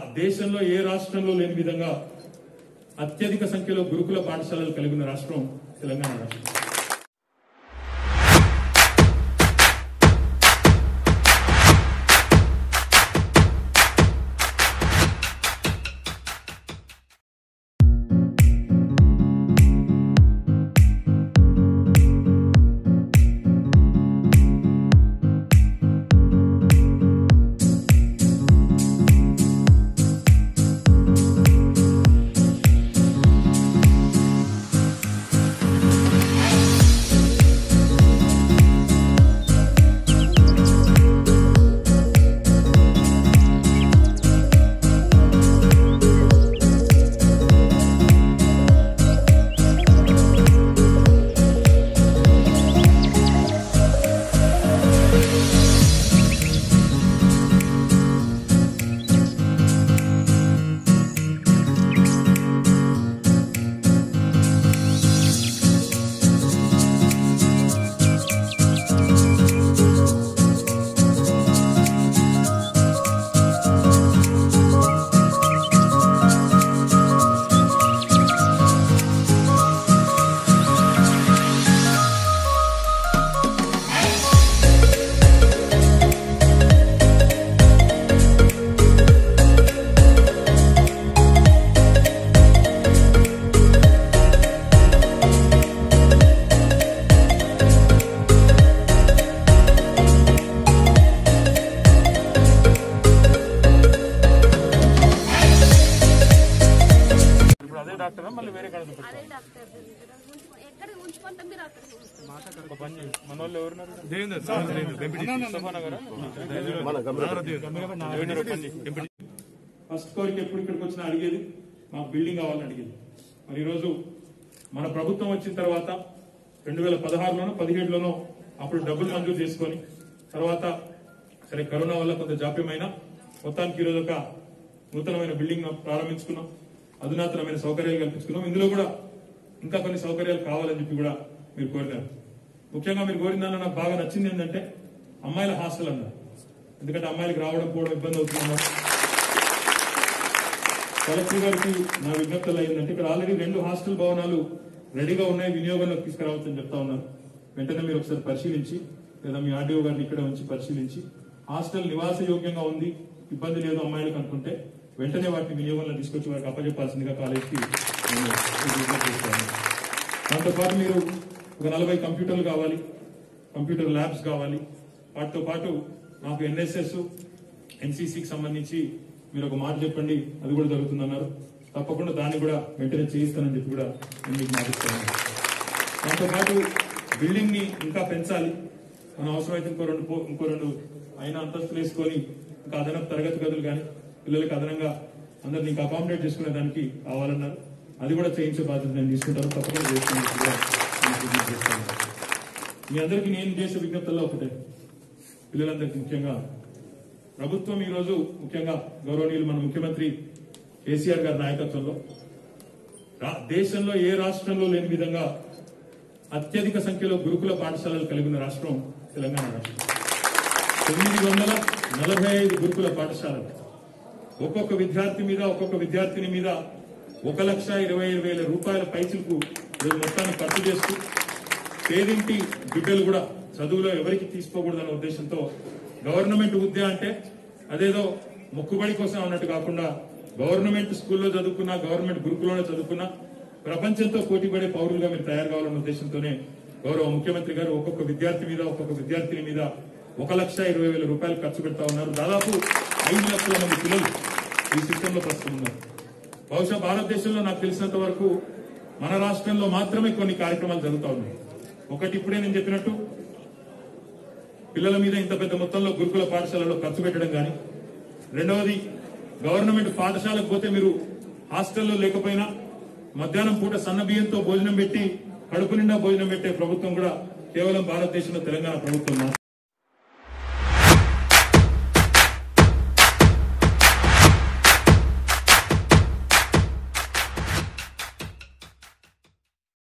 దేశంలో ఏ రాష్ట్రంలో లేని విధంగా అత్యధిక సంఖ్యలో గురుకుల పాఠశాలలు కలిగి ఉన్న రాష్ట్రం తెలంగాణ రాష్ట్రం ఇప్పుడు అదే డాక్టరా మళ్ళీ వేరే కాడ చూపిస్తారా? అదే డాక్టర్ ఉంచుకో- ఎక్కడ ఉంచుకుంటాం మీరు అక్కడ ఉంచుకోండి. ఒక పని చేయండి. మన వాళ్ళు ఎవరున్నారు దేవేందర్ సార్ ముస్తఫా నగరా? దేవేంద్ర ఒక పని చేయి. ఫస్ట్ కోరిక ఎప్పుడు ఇక్కడికి వచ్చినా అడిగేది మాకు బిల్డింగ్ కావాలని అడిగేది మరి ఈరోజు మన ప్రభుత్వం వచ్చిన తర్వాత రెండు వేల పదహారులోనో పదిహేడులోనో అప్పుడు డబ్బులు మంజూరు చేసుకొని తర్వాత సరే కరోనా వల్ల కొంత జాప్యమైన మొత్తానికి ఈరోజు ఒక నూతనమైన బిల్డింగ్ ప్రారంభించుకున్నాం అధునాతనమైన సౌకర్యాలు కల్పించుకున్నాం ఇందులో కూడా ఇంకా కొన్ని సౌకర్యాలు కావాలని చెప్పి కూడా మీరు కోరినారు ముఖ్యంగా మీరు కోరిందన్న నాకు బాగా నచ్చింది ఏంటంటే అమ్మాయిల హాస్టల్ అన్నారు ఎందుకంటే అమ్మాయిలకు రావడం పోవడం ఇబ్బంది అవుతుందన్నారు కలెక్టర్ గారికి నా విజ్ఞప్తులు అయిందంటే ఇక్కడ ఆల్రెడీ రెండు హాస్టల్ భవనాలు రెడీగా ఉన్నాయి వినియోగంలోకి తీసుకురావచ్చని చెప్తా ఉన్నారు వెంటనే మీరు ఒకసారి పరిశీలించి లేదా మీ ఆర్డీఓ గారిని ఇక్కడ ఉంచి పరిశీలించి హాస్టల్ నివాస యోగ్యంగా ఉంది ఇబ్బంది లేదు అమ్మాయిలకు అనుకుంటే వెంటనే వాటిని వినియోగంలో తీసుకొచ్చి వారికి అప్పచెప్పాల్సిందిగా కాలేజీకి నేను విజ్ఞప్తి చేస్తాను. దాంతో పాటు మీరు ఒక నలభై కంప్యూటర్లు కావాలి కంప్యూటర్ ల్యాబ్స్ కావాలి వాటితో పాటు నాకు ఎన్ఎస్ఎస్ ఎన్సీసీకి సంబంధించి మీరు ఒక మాట చెప్పండి అది కూడా జరుగుతుందన్నారు తప్పకుండా దాన్ని కూడా వెంటనే చేయిస్తానని చెప్పి కూడా నేను మీకు మాటిస్తాను దాంతో పాటు బిల్డింగ్ ని ఇంకా పెంచాలి మనం అవసరమైతే ఇంకో రెండు పో- ఇంకో రెండు అయిన అంతస్తులు వేసుకొని ఇంకా అదనపు తరగతి గదులు కానీ పిల్లలకి అదనంగా అందరిని ఇంకా అకామిడేట్ చేసుకునే దానికి కావాలన్నారు అది కూడా చేయించే బాధ్యత నేను తీసుకుంటాను తప్పకుండా చేస్తాను కూడా నేను విజ్ఞప్తి చేస్తాను. మీ అందరికీ నేను చేసే విజ్ఞప్తుల్లో ఒకటే పిల్లలందరికీ ముఖ్యంగా ప్రభుత్వం ఈ రోజు ముఖ్యంగా గౌరవనీయులు మన ముఖ్యమంత్రి కేసీఆర్ గారి నాయకత్వంలో రా- దేశంలో ఏ రాష్ట్రంలో లేని విధంగా అత్యధిక సంఖ్యలో గురుకుల పాఠశాలలు కలిగి ఉన్న రాష్ట్రం తెలంగాణ రాష్ట్రం తొమ్మిది వందల నలభై ఐదు గురుకుల పాఠశాలలు ఒక్కొక్క విద్యార్థి మీద ఒక్కొక్క విద్యార్థిని మీద ఒక లక్ష ఇరవై ఐదు వేల రూపాయల పైసలకు ఈరోజు మొత్తాన్ని ఖర్చు చేస్తూ పేదింటి బిడ్డలు కూడా చదువులో ఎవరికి తీసుకోకూడదన్న ఉద్దేశంతో గవర్నమెంట్ విద్య అంటే అదేదో మొక్కుబడి కోసం అన్నట్టు కాకుండా గవర్నమెంట్ స్కూల్లో చదువుకున్నా గవర్నమెంట్ గురుకులంలో చదువుకున్నా ప్రపంచంతో పోటీపడే పౌరులుగా మీరు తయారు కావాలన్న ఉద్దేశంతోనే గౌరవ ముఖ్యమంత్రి గారు ఒక్కొక్క విద్యార్థి మీద ఒక్కొక్క విద్యార్థిని మీద ఒక లక్ష ఇరవై వేల రూపాయలు ఖర్చు పెడతా ఉన్నారు దాదాపు ఐదు లక్షల మంది పిల్లలు ఈ సిస్టమ్ లో ప్రస్తుతం ఉన్నారు బహుశా భారతదేశంలో నాకు తెలిసినంత వరకు మన రాష్ట్రంలో మాత్రమే కొన్ని కార్యక్రమాలు జరుగుతా ఉన్నాయి ఒకటి ఇప్పుడే నేను చెప్పినట్టు పిల్లల మీద ఇంత పెద్ద మొత్తంలో గురుకుల పాఠశాలలో ఖర్చు పెట్టడం కానీ రెండవది గవర్నమెంట్ పాఠశాలకు పోతే మీరు హాస్టల్లో లేకపోయినా మధ్యాహ్నం పూట సన్న బియ్యంతో భోజనం పెట్టి కడుపు నిండా భోజనం పెట్టే ప్రభుత్వం కూడా కేవలం భారతదేశంలో తెలంగాణ ప్రభుత్వం మాత్రమే